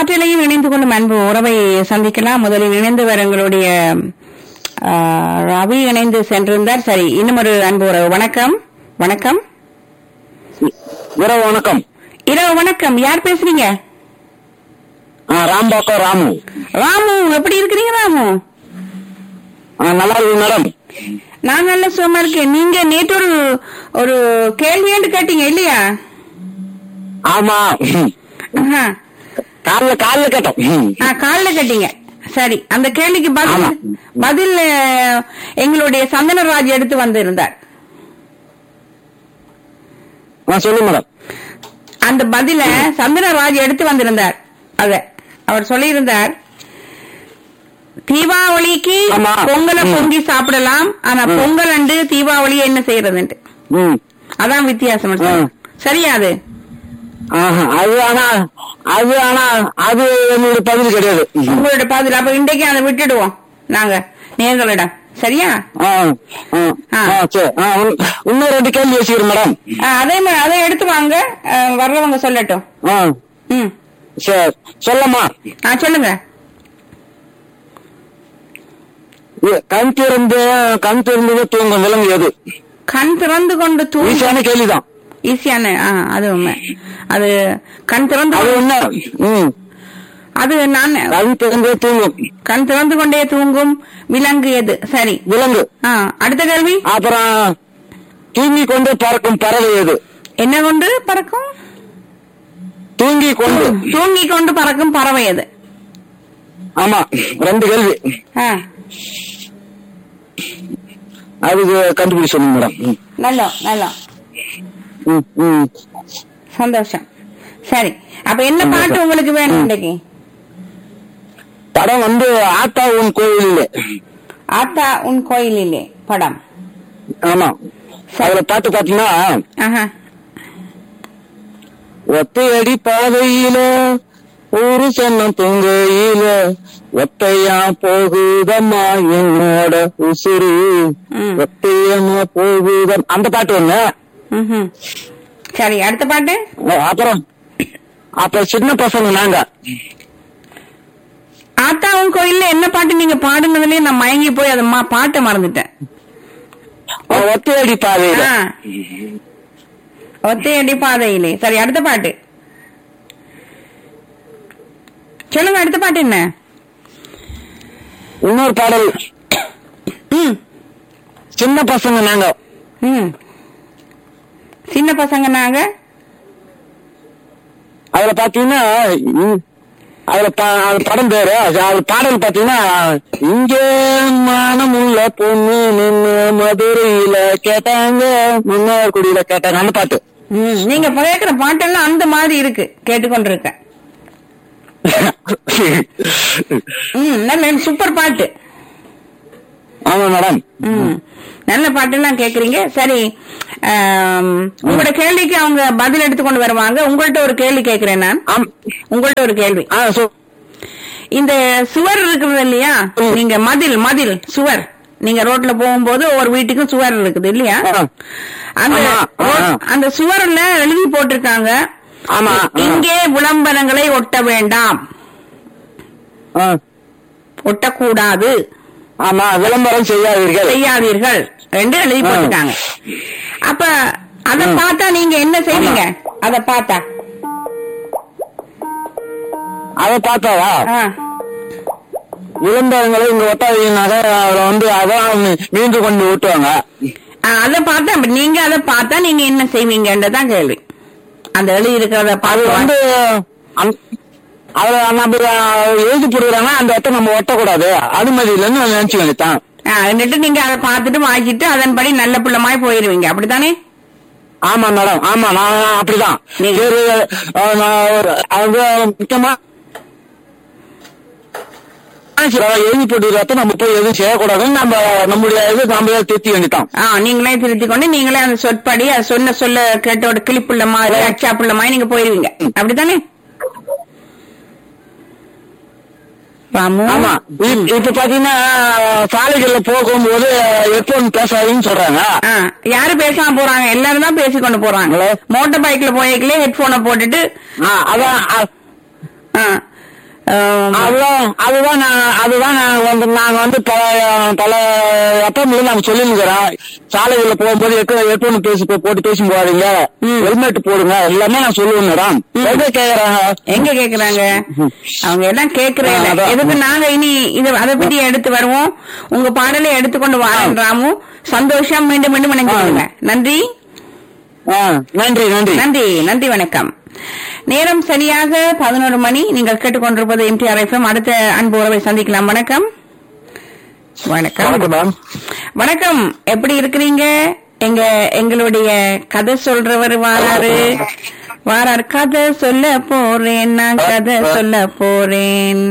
காற்றிலையும் இணைந்து கொள்ளும் அன்பு உறவை சந்திக்கலாம் முதலில் இணைந்து வர எங்களுடைய ஆ, ரவி இணைந்து சென்றிருந்தார் சரி இன்னும் ஒரு அன்பு உறவு வணக்கம் வணக்கம் இரவு வணக்கம் இரவு வணக்கம் யார் பேசுறீங்க ஆ, ராம்பாக்கம் ராமு ராமு எப்படி இருக்கிறீங்க ராமு ஆ, நல்லா இருக்கு மேடம் நான் நல்ல சுகமா இருக்கேன் நீங்க நேற்று ஒரு ஒரு கேள்வியாண்டு கேட்டீங்க இல்லையா ஆமா ஆஹா. காலைல காலைல கேட்டோம் ம். ஆ, காலைல கேட்டீங்க சரி அந்த கேள்விக்கு பதில் ஆமா. பதில் அஹ், எங்களுடைய சந்தனராஜ் எடுத்து வந்திருந்தார் ஆ, சொல்லுங்க மேடம் அந்த பதில சந்தனராஜ் எடுத்து வந்திருந்தார் அத அவர் சொல்லியிருந்தார் தீபாவளிக்கு ஆமா. பொங்கலை ம். பொங்கி சாப்பிடலாம் ஆனா ம். பொங்கல் அண்டு தீபாவளி என்ன செய்யறதுன்ட்டு ம். அதான் வித்தியாசம் ம். சரியா அது ஆஹா, அது ஆனா அது ஆனா அது என்னோட பதில் கிடையாது ம். உங்களோட பதில் அப்ப இன்றைக்கு அதை விட்டுடுவோம் நாங்க நேர்களிடம் சரியா ஆ, ஆ, ஆ. ஆ, சரி ஆ, உன்- இன்னும் ரெண்டு கேள்வி வச்சுக்கிறேன் மேடம் ஆ, அதே மாதிரி அதை எடுத்து வாங்க அஹ், வர்றவங்க சொல்லட்டும் ஆ, ம் சரி சொல்லம்மா ஆ சொல்லுங்க இது கண் திறந்து கண் திறந்து தூங்கும் விலங்கு எது கண் திறந்து கொண்டு தூங்க ஈஸியான கேள்விதான் ஈஸியான ஆ அது உண்மை அது கண் திறந்து அது என்ன ம் அது நான் கண் திறந்தே தூங்கும் கண் திறந்து கொண்டே தூங்கும் விலங்கு எது சரி விலங்கு ஆ அடுத்த கேள்வி அப்புறம் தூங்கி கொண்டு பறக்கும் பறவை எது என்ன கொண்டு பறக்கும் தூங்கி கொண்டு தூங்கி கொண்டு பறக்கும் பறவை எது ஆமா ரெண்டு கேள்வி ஆ அதுக்கு கண்டுபிடி சொல்லுங்க மேடம் ம், நல்லா நல்லா ம், ம். சந்தோஷம் சரி அப்ப என்ன பாட்டு உங்களுக்கு வேணும் இன்னைக்கு படம் வந்து ஆத்தா உன் கோயில் ஆத்தா உன் கோயிலிலே படம் ஆமா அதுல பாட்டு பாத்தீங்கன்னா ஆஹா ஒத்தையடி பாதையில ஒரு சன்னம் தொங்கையில ஒத்தையா போகுதம்மா என்னோட உசுறு ம். ஒத்தையமா போகுதம் அந்த பாட்டு ஒண்ணு ம்ஹும். சரி அடுத்த பாட்டு அப்புறம் அப்புறம் சின்ன பசங்க நாங்க ஆத்தா உன் கோயில்ல என்ன பாட்டு நீங்க பாடுனதுலயே நான் மயங்கி போய் அதை மா- பாட்டை மறந்துட்டேன் ஒத்தையடி பாதையில ஆ. ஒத்தையடி பாதையிலே சரி அடுத்த பாட்டு சொல்லுங்க அடுத்த பாட்டு என்ன இன்னொரு பாடல் ம் சின்ன பசங்க நாங்க ம் சின்ன பசங்க நாங்க அதுல பாத்தீங்கன்னா ம், அதுல பா- அது படம் பேரு அது அது பாடல் பாத்தீங்கன்னா இங்க மானமுள்ள பொண்ணு நின்னு மதுரையில கேட்டாங்க முன்னார்குடியில கேட்டாங்க அந்த பாட்டு ம் நீங்க கேட்கிற பாட்டெல்லாம் அந்த மாதிரி இருக்கு கேட்டுக்கொண்டிருக்கேன் ம் நல்ல சூப்பர் பாட்டு ஆமா மேடம் ம் நல்ல பாட்டெல்லாம் கேக்குறீங்க சரி ஆம், உங்களோட கேள்விக்கு அவங்க பதில் எடுத்துக்கொண்டு வருவாங்க உங்கள்ட்ட ஒரு கேள்வி கேக்குறேன் நான் ஆம். உங்கள்ட்ட ஒரு கேள்வி ஆ, சொ- இந்த சுவர் இருக்குது இல்லையா ம். நீங்க மதில் மதில் சுவர் நீங்க ரோட்ல போகும்போது ஒவ்வொரு வீட்டுக்கும் சுவர் இருக்குது இல்லையா ஆ. அந்த ஆமா, ரோட்- ஆ. அந்த சுவர்ல எழுதி போட்டிருக்காங்க ஆமா, ஆ. இங்கே விளம்பரங்களை ஒட்ட வேண்டாம் ஆ. ஒட்டக்கூடாது ஆமா விளம்பரம் செய்யாதீர்கள் செய்யாதீர்கள் என்று எழுதி ஆ. போட்டிருக்காங்க அப்ப அத ம். பார்த்தா நீங்க என்ன செய்வீங்க அத பார்த்தா அதை பார்த்தாவா ஆ. விளம்பரங்களை இங்க ஒட்டாதீங்கன்னாக்க அதுல வந்து அதான் மீண்டு கொண்டு ஊட்டுவாங்க ஆ, அத பார்த்தா நீங்க அத பார்த்தா நீங்க என்ன செய்வீங்கன்றதான் கேள்வி அந்த எழுதி இருக்கிறத அது பார்த்து வந்து அந்த- அதுல நம்ம எழுதி போடுறாங்க அந்த இடத்த நம்ம ஒட்டக்கூடாது அனுமதி இல்லைன்னு நினைச்சு வேண்டியதான் എന്നിട്ട് நீங்க அதை பார்த்துட்டு வாங்கிட்டு அதன்படி நல்ல பிள்ளைமாய் போயிருவீங்க அப்படித்தானே ஆமா மேடம் ஆமா நான் அப்படிதான் நீங்க- சரி அஹ், நான் ஒரு- அது முக்கியமா சரி, எழுதி போட்டுக்கிறத நம்ம போய் எதுவும் செய்யக்கூடாதுன்னு நம்ம நம்முடைய இது நம்மளே திருத்தி வேண்டியதான் ஆ நீங்களே திருத்தி கொண்டு நீங்களே அந்த சொற்படி அது சொன்ன சொல்ல கேட்டோட கிளிப்புள்ள மாதிரி அச்சா புள்ள மாதிரி நீங்க போயிருவீங்க அப்படித்தானே ராமு ஆமா இப்- இப்ப பாத்தீங்கன்னா சாலைகள்ல போகும்போது ஹெட்போன் பேசாதீங்கன்னு சொல்றாங்க ஆ, யாரு பேசாம போறாங்க எல்லாரும் தான் பேசிக்கொண்டு போறாங்க ஹலோ? மோட்டார் பைக்ல போய்க்கலே ஹெட்போனை போட்டுட்டு ஆ, அதான் அ- ஆ, ஆம், அதுதான் அதுதான் நான் அதுதான் நான் வந்து நாங்க வந்து பல பல எப்பவுமே நாங்க சொல்லிருக்கிறோம் சாலைகள்ல போகும்போது எட்டு எட்டு பேசி போட்டு பேசி போகாதீங்க ம். ஹெல்மெட் போடுங்க எல்லாமே நான் சொல்லுவேன் மேடம் எங்க கேக்குறாங்க எங்க கேக்குறாங்க அவங்க எல்லாம் கேக்குறேன் ஆ, அதான். எதுக்கு நாங்க இனி இத அதை பத்தி எடுத்து வருவோம் உங்க பாடலை எடுத்துக்கொண்டு வாரேன் ராமு சந்தோஷம் மீண்டும் மீண்டும் நினைச்சுக்கோங்க நன்றி ஆ, நன்றி நன்றி நன்றி நன்றி வணக்கம் நேரம் சரியாக பதினோரு மணி நீங்கள் கேட்டுக்கொண்டிருப்பது எம்டிஆர் எஃப்எம் அடுத்த அன்பு உறவை சந்திக்கலாம் வணக்கம் வணக்கம் வணக்கம் மேம் வணக்கம் எப்படி இருக்கிறீங்க எங்க எங்களுடைய கதை சொல்றவர் வாராரு வாரார் கதை சொல்ல போறேன் நான் கதை சொல்ல போறேன்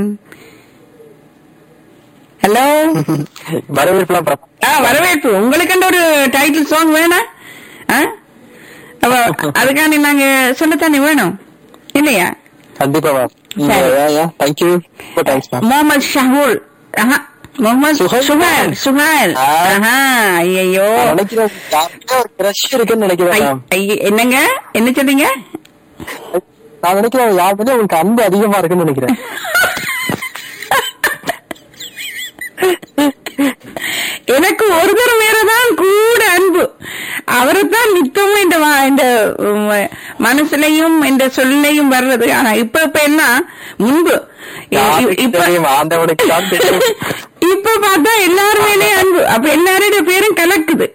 ஹலோ வரவேற்கலாம் ஆ வரவேற்பு உங்களுக்கு ஒரு டைட்டில் சாங் வேணாம் ஆ? அப்ப அதுக்காண்டி நாங்க சொல்லத்தானே வேணும் இல்லையா கண்டிப்பா மேம் சரி. தேங்க்யூ ரொம்ப தேங்க்ஸ் மேம் முகமது ஷஹூல் ஆஹா, முகமது சுஹைல். சுஹேல் சுஹேல் ஆ. ஆஹா ஐயோ நினைக்கிறேன் யாருக்கோ ஒரு கிரஷ் இருக்குன்னு நினைக்கிறேன் மேம் என்னங்க என்ன சொல்றீங்க நான் நினைக்கிறேன் யாருக்குமே உங்களுக்கு அன்பு அதிகமா இருக்குன்னு நினைக்கிறேன் எனக்கு ஒருத்தர் மேலதான் கூட அன்பு அவரைத்தான் நித்தமும் இந்த வா- இந்த உம், மனசுலயும் இந்த சொல்லையும் வர்றது ஆனா இப்ப இப்ப என்ன முன்பு இ- இ- இப்ப தெரியும் ஆண்டவனுக்கு தான் தெரியும் இப்ப பார்த்தா எல்லார் மேலயும் அன்பு அப்ப எல்லாருடைய பேரும் கலக்குது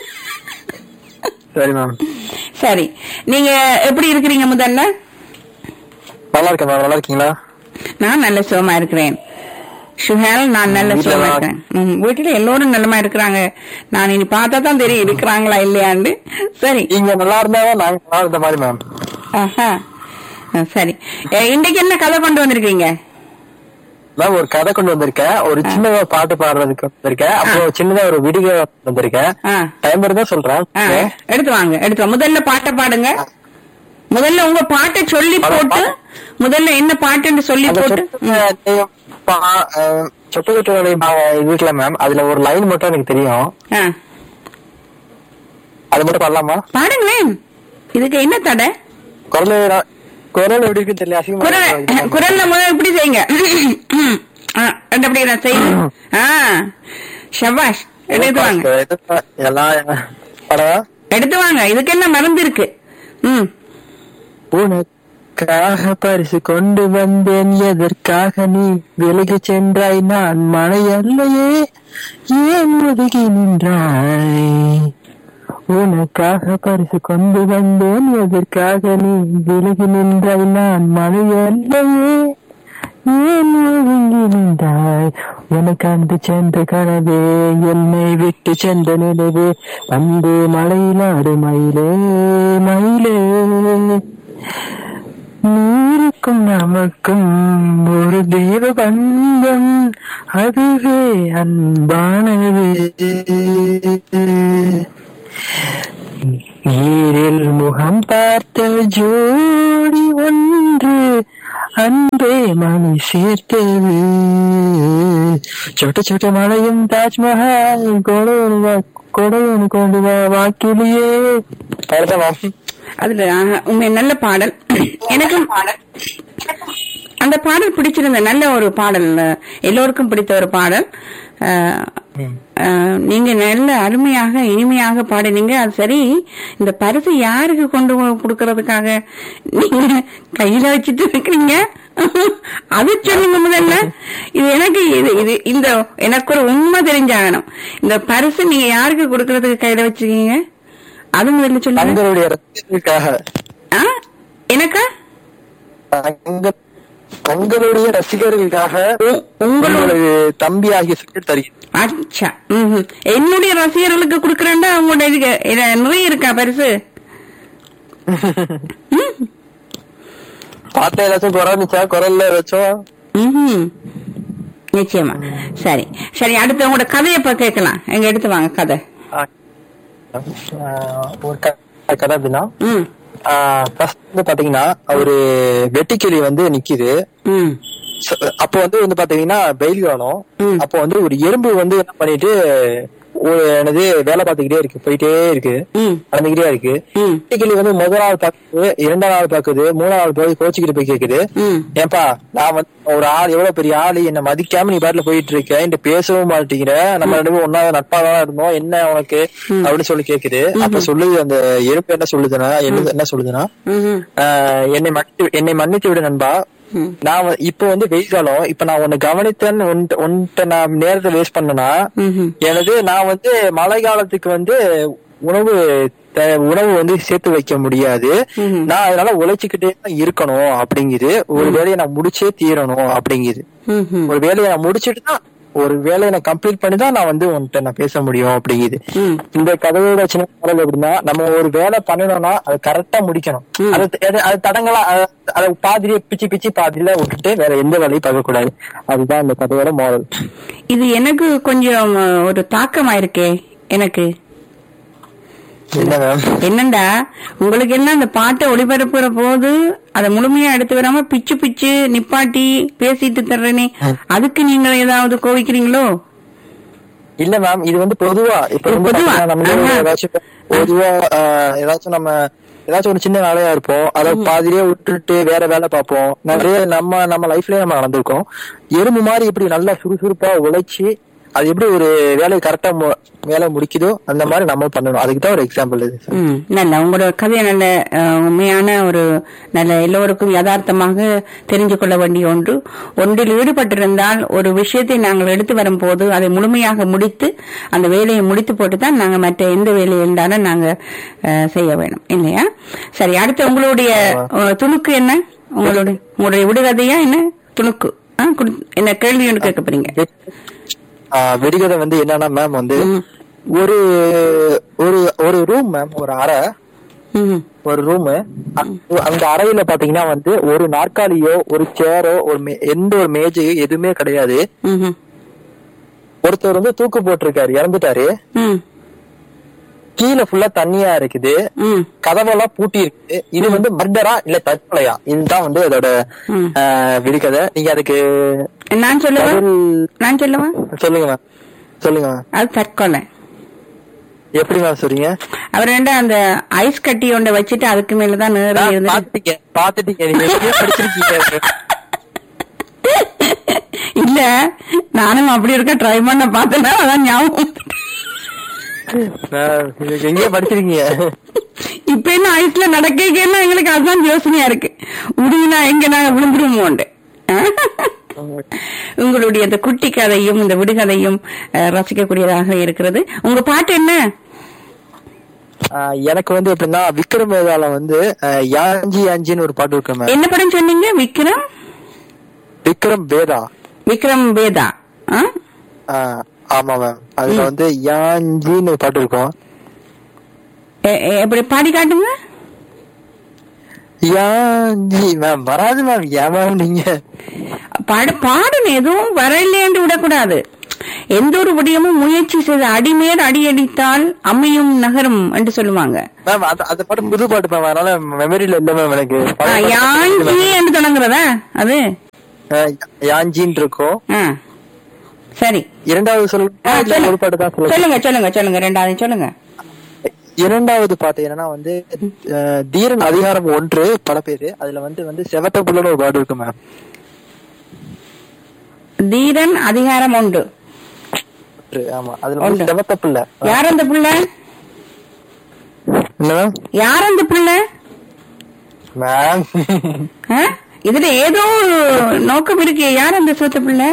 சரி மேம் சரி நீங்க எப்படி இருக்கிறீங்க முதல்ல நல்லா இருக்கேன் மேம் நல்லா இருக்கீங்களா நான் நல்ல சுகமா இருக்கிறேன் சுஹேல் நான் நல்ல வீட்ல சுகமா எல்லாம் இருக்கிறேன் ம், வீட்டுல எல்லோரும் நல்லமா இருக்கிறாங்க நான் இனி பார்த்தா தான் தெரியும் இருக்கிறாங்களா இல்லையாண்டு சரி நீங்க நல்லா இருந்தாதான் நாங்க நல்லா இருந்த மாதிரி மேம் ஆஹா ஆ, சரி எ, இன்னைக்கு என்ன கதை கொண்டு வந்திருக்கீங்க மேம் ஒரு கதை கொண்டு வந்திருக்கேன் ஒரு சின்னதா பாட்டு பாடுறதுக்கு வந்திருக்கேன் அப்புறம் சின்னதா ஒரு விடுகை வந்திருக்கேன் ஆ. டைம் இருந்தா சொல்றேன் ஆ, எடுத்து வாங்க எடுத்து வாங்க. முதல்ல பாட்டை பாடுங்க முதல்ல உங்க பாட்டை சொல்லி பாடு, போட்டு முதல்ல என்ன பாட்டுன்னு சொல்லி அந்த போட்டு ம். சொட்டுக்கட்டுடைய வீட்டுல மேம் அதுல ஒரு லைன் மட்டும் எனக்கு தெரியும் ஆ, அது மட்டும் பாடலாமா பாடுங்களேன் இதுக்கு என்ன தடை குரல் குரல் எப்படி இருக்குன்னு தெரியல அசிங்கமா குரல் இருக்கு. குரல்ல முதல்ல இப்படி செய்யுங்க ஆ, ரெண்டு அப்படி நான் செய்யுங்க ஆ ஷபாஷ் எடுத்து வாங்க எல்லாம் படவா எடுத்து வாங்க இதுக்கு என்ன மருந்து இருக்கு ம் உனக்காக பரிசு கொண்டு வந்தேன் எதற்காக நீ விலகி சென்றாய் நான் மழை அல்லையே ஏன் ஒதுங்கி நின்றாய் உனக்காக பரிசு கொண்டு வந்தேன் எதற்காக நீ விலகி நின்றாய் நான் மழை அல்லையே ஏன் ஒதுங்கி நின்றாய் எனக்கு அன்று சென்ற கனவே என்னை விட்டு சென்ற நிலவே வந்து மலையிலாடு மயிலே மயிலே நீருக்கும் நமக்கும் ஒரு தெய்வ பந்தம் அதுவே அன்பானது நீரில் முகம் பார்த்த ஜோடி ஒன்று அன்பே மணி சேர்த்தது சொட்ட சொட்ட மலையும் தாஜ்மஹால் கொடையனு வா கொடையனு கொண்டு வா வாக்கிலேயே அதுல ஆஹா, உண்மை நல்ல பாடல் எனக்கும் அந்த பாடல் பிடிச்சிருந்த நல்ல ஒரு பாடல் எல்லோருக்கும் பிடித்த ஒரு பாடல் அஹ், அஹ், நீங்க நல்ல அருமையாக இனிமையாக பாடினீங்க அது சரி இந்த பரிசு யாருக்கு கொண்டு போய் கொடுக்கறதுக்காக நீங்க கையில வச்சுட்டு இருக்கிறீங்க அது சொல்லுங்க முதல்ல இது எனக்கு இது இது இந்த எனக்கு ஒரு உண்மை தெரிஞ்சாகணும் இந்த பரிசு நீங்க யாருக்கு கொடுக்கறதுக்கு கையில வச்சிருக்கீங்க அது முதல்ல சொல்லுங்க தங்களுடைய ரசிகர்களுக்காக ஆ? எனக்கா தங்க- தங்களுடைய ரசிகர்களுக்காக உ- உங்களோட உங்களது தம்பி ஆகிய சொல்லி தருகிறேன் அச்சா ம்ஹும். என்னுடைய ரசிகர்களுக்கு கொடுக்கறேன்டா உங்களோட இதுக்கு இது நிறைய இருக்கா பரிசு பாட்ட ஏதாச்சும் குரல் குரல்ல ஏதாச்சும் ம்ஹும். நிச்சயமா சரி சரி அடுத்து உங்களோட கதையை இப்ப கேட்கலாம் எங்க எடுத்து வாங்க கதை ஆஹ் ஒரு க- கதை அப்படின்னா ம் ஃபர்ஸ்ட் வந்து பாத்தீங்கன்னா ஒரு வெட்டுக்கிளி வந்து நிக்குது ம் ச- அப்போ வந்து வந்து பாத்தீங்கன்னா வெயில் காலம் ம். அப்போ வந்து ஒரு எறும்பு வந்து என்ன பண்ணிட்டு ஒரு எனது வேலை பார்த்துக்கிட்டே இருக்கு போயிட்டே இருக்கு ம் நடந்துகிட்டே இருக்கு ம் கிளி வந்து முதல் நாள் பாக்குது இரண்டாம் நாள் பாக்குது மூணாம் நாள் போய் கோச்சிக்கிட்டு போய் கேக்குது ம் ஏன்பா நான் வந்து ஒரு ஆள் எவ்வளவு பெரிய ஆளு என்ன மதிக்காம நீ பாட்டுல போயிட்டு இருக்க என்கிட்ட பேசவும் மாட்டேங்கிற நம்ம ரெண்டு பேரும் ஒன்னா நட்பாதான் இருந்தோம் என்ன உனக்கு அப்படின்னு சொல்லி கேக்குது அப்ப சொல்லுது அந்த எறும்பு என்ன சொல்லுதுன்னா என்ன என்ன சொல்லுதுன்னா ம் ஆஹ் என்னை மன்னித்து என்னை மன்னித்து விடு நண்பா ம் நான் வ- இப்ப வந்து வெயில் காலம் இப்ப நான் உன்னை கவனித்தேன்னு உன்ட்ட- உன்ட்ட நான் நேரத்தை வேஸ்ட் பண்ணனா ம் எனது நான் வந்து மழை காலத்துக்கு வந்து உணவு த- உணவு வந்து சேர்த்து வைக்க முடியாது ம்ஹும். நான் அதனால உழைச்சுக்கிட்டே தான் இருக்கணும் அப்படிங்குது ஒரு வேலையை நான் முடிச்சே தீரணும் அப்படிங்குது ம் ம் ஒரு வேலையை நான் முடிச்சிட்டு தான் ஒரு வேலையை நான் கம்ப்ளீட் பண்ணி தான் நான் வந்து உன்கிட்ட நான் பேச முடியும் அப்படிங்குது ம் இந்த கதையோட சின்ன குரல் எப்படின்னா நம்ம ஒரு வேலை பண்ணணும்னா அது கரெக்டா முடிக்கணும் ம். அது அது- அது தடங்களா அது- அதை பாதிரியே பிச்சு பிச்சு பாதியில விட்டுட்டு வேற எந்த வேலையும் பார்க்க கூடாது அதுதான் இந்த கதையோட மாடல் இது எனக்கு கொஞ்சம் அஹ், ஒரு தாக்கமாயிருக்கே எனக்கு என்ன மேம் என்னண்டா உங்களுக்கு என்ன அந்த பாட்டை ஒளிபரப்புற போது அதை முழுமையா எடுத்து வராம பிச்சு பிச்சு நிப்பாட்டி பேசிட்டு தர்றேனே அதுக்கு நீங்க ஏதாவது கோவிக்கிறீங்களோ இல்ல மேம் இது வந்து பொதுவா இப்ப வந்து பொதுவா? பாத்தீங்கன்னா நம்ம ஆஹா. ஏதாச்சும் பொதுவா ஆஹ், ஏதாச்சும் நம்ம ஏதாச்சும் ஒரு சின்ன வேலையா இருப்போம் அதை பாதிரியே விட்டுட்டு வேற வேலை பார்ப்போம் நிறைய நம்ம நம்ம லைஃப்லயே நம்ம நடந்திருக்கோம் எறும்பு மாதிரி இப்படி நல்லா சுறுசுறுப்பா உழைச்சி அது எப்படி ஒரு வேலையை கரெக்டா வேலை முடிக்குதோ அந்த மாதிரி நம்ம பண்ணணும் அதுக்கு தான் ஒரு எக்ஸாம்பிள் இது ம் நல்ல உங்களோட கதையை நல்ல அஹ், உண்மையான ஒரு நல்ல எல்லோருக்கும் யதார்த்தமாக தெரிஞ்சு கொள்ள வேண்டிய ஒன்று ஒன்றில் ஈடுபட்டிருந்தால் ஒரு விஷயத்தை நாங்கள் எடுத்து வரும்போது அதை முழுமையாக முடித்து அந்த வேலையை முடித்து போட்டு தான் நாங்க மற்ற எந்த வேலை இருந்தாலும் நாங்க அஹ், செய்ய வேணும் இல்லையா சரி அடுத்து உங்களுடைய அஹ், துணுக்கு என்ன உங்களுடைய உங்களுடைய விடுகதையா என்ன துணுக்கு ஆ, குடு- என்ன கேள்வி ஒன்று கேட்க போறீங்க ஆஹ், விடுகதை வந்து என்னன்னா மேம் வந்து ம். ஒரு ஒரு ஒரு ரூம் மேம் ஒரு அறை ம் ஒரு ரூம் அந்த அறையில பாத்தீங்கன்னா வந்து ஒரு நாற்காலியோ ஒரு சேரோ ஒரு மே- எந்த ஒரு மேஜையோ எதுவுமே கிடையாது ம் ஒருத்தர் வந்து தூக்கு போட்டிருக்காரு இறந்துட்டாரு ம் கீழே ஃபுல்லா தண்ணியா இருக்குது ம் கதவெல்லாம் பூட்டி இருக்கு இது வந்து மர்டரா இல்ல தற்கொலையா இதுதான் வந்து அதோட ம். ஆஹ், விடுகதை நீங்க அதுக்கு நான் சொல்லவா பதில் நான் சொல்லவா சொல்லுங்க மேம் சொல்லுங்க மேம் அது தற்கொலை எப்படி மேம் சொல்றீங்க அவர் ரெண்டா அந்த ஐஸ் கட்டி ஒன்றை வச்சுட்டு அதுக்கு மேலதான் நேரம் நான் இருந்து பாத்துட்டீங்க பாத்துட்டீங்க நீங்க எங்கேயோ படிச்சிருக்கீங்க இல்ல நானும் அப்படி இருக்க ட்ரை பண்ண பார்த்தேன்னா அதான் ஞாபகம் நான் எங்கேயோ படிச்சிருக்கீங்க இப்ப என்ன ஐஸ்ல நடக்கல எங்களுக்கு அதுதான் யோசனையா இருக்கு உடுனா எங்க நாங்க விழுந்துருமோண்டு உங்களுடைய அந்த குட்டி கதையும் இந்த விடுகதையும் அஹ், ரசிக்கக்கூடியதாக இருக்கிறது உங்க பாட்டு என்ன ஆஹ் எனக்கு வந்து எப்படின்னா விக்ரம் வேதால வந்து ஆஹ் யாஞ்சி யாஞ்சின்னு ஒரு பாட்டு இருக்கு மேம் என்ன படம் சொன்னீங்க விக்ரம் விக்ரம் வேதா விக்ரம் வேதா ஆ? ஆஹ் ஆமா மேம் அதுல வந்து யாஞ்சின்னு ஒரு பாட்டு இருக்கும் எ- எ- எப்படி பாடி காட்டுங்க யாஞ்சி மேம் வராது மேம் ஏன் மேம் நீங்க பாட பாடணும் எதுவும் வரலையேன்னு விடக்கூடாது எந்த ஒரு விடயமும் முயற்சி செய்து அடிமேல் அடி அடித்தால் அம்மையும் நகரும் என்று சொல்லுவாங்க மேம் அந்த அந்த பாட்டு புது பாட்டு மேம் அதனால மெமரியில இல்ல மேம் எனக்கு ஆ, பழைய பாட்டு யாஞ்சி என்று தொடங்குறதா அது ஆஹ் யாஞ்சின்னு இருக்கும் ஆ. சரி இரண்டாவது ஆ, சொல்ல சொல்லுங்க. ஒரு பாட்டு தான் சொல்லுங்க சொல்லுங்க சொல்லுங்க சொல்லுங்க ரெண்டாவது சொல்லுங்க இரண்டாவது பாட்டு என்னன்னா வந்து ஆஹ் தீரன் அதிகாரம் ஒன்று பல பேரு அதுல வந்து வந்து செவத்த புள்ளன்னு ஒரு பாட்டு இருக்கு மேம் தீரன் அதிகாரம் உண்டு ஆமா அதுல வந்து ஒன்று. செவத்த புள்ள யார் அந்த புள்ள என்ன மேம் யார் அந்த புள்ள மேம் ஆ? இதுல ஏதோ ஒரு நோக்கம் இருக்கு யார் அந்த சோத்த புள்ள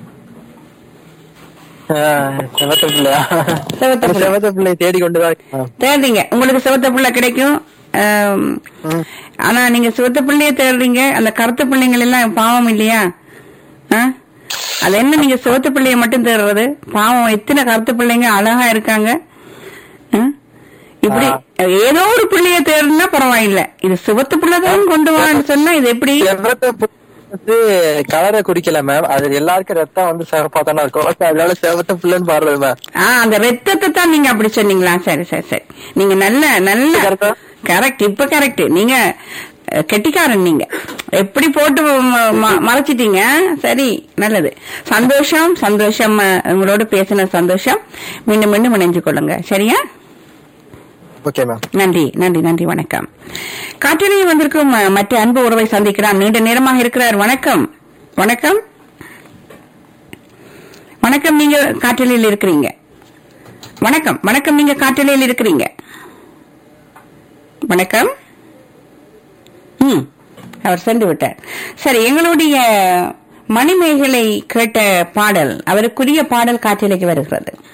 செவத்த பிள்ளையா செவத்த பிள்ளை. செவத்த பிள்ளை தேடி கொண்டுதான் இருக்கேன். தேடுறீங்க உங்களுக்கு சிவத்த பிள்ளை கிடைக்கும் ஆம், ம். ஆனா நீங்க சிவத்த பிள்ளைய தேடுறீங்க அந்த கருத்த பிள்ளைங்கள் எல்லாம் பாவம் இல்லையா ஆ? அது என்ன நீங்க சிவத்த பிள்ளைய மட்டும் தேடுறது பாவம் எத்தனை கருத்த பிள்ளைங்க அழகா இருக்காங்க ஆ? இப்படி ஏதோ ஒரு பிள்ளைய தேடுனா பரவாயில்ல இது சிவத்த பிள்ளைதான் கொண்டு வான்னு சொன்னா இது எப்படி செவத்த புள்ளை வந்து கலரை குறிக்கல மேம் அது எல்லாருக்கும் ரத்தம் வந்து சிவப்பா தானே இருக்கும் அதனால செவத்த பிள்ளைன்னு பாடுறது மேம் ஆ அந்த ரத்தத்தை தான் நீங்க அப்படி சொன்னீங்களா சரி சரி சரி நீங்க நல்ல நல்ல correct ஆ? கரெக்ட் இப்ப கரெக்ட் நீங்க அஹ், கெட்டிக்காரன் நீங்க எப்படி போட்டு ம- ம- மறைச்சிட்டீங்க சரி நல்லது சந்தோஷம் சந்தோஷம் அஹ், உங்களோட பேசின சந்தோஷம் மீண்டும் மீண்டும் இணைஞ்சு கொள்ளுங்க சரியா ஓகே மேம் நன்றி நன்றி நன்றி வணக்கம் காற்றிலேயே வந்திருக்கும் அஹ், மற்ற அன்பு உறவை சந்திக்கிறான் நீண்ட நேரமாக இருக்கிறார் வணக்கம் வணக்கம் வணக்கம் நீங்க காற்றலையில் இருக்கிறீங்க வணக்கம் வணக்கம் நீங்க காற்றலையில் இருக்கிறீங்க வணக்கம் ம் அவர் சென்று விட்டார் சரி எங்களுடைய மணிமேகலை கேட்ட பாடல் அவருக்குரிய பாடல் காற்றிலைக்கு வருகிறது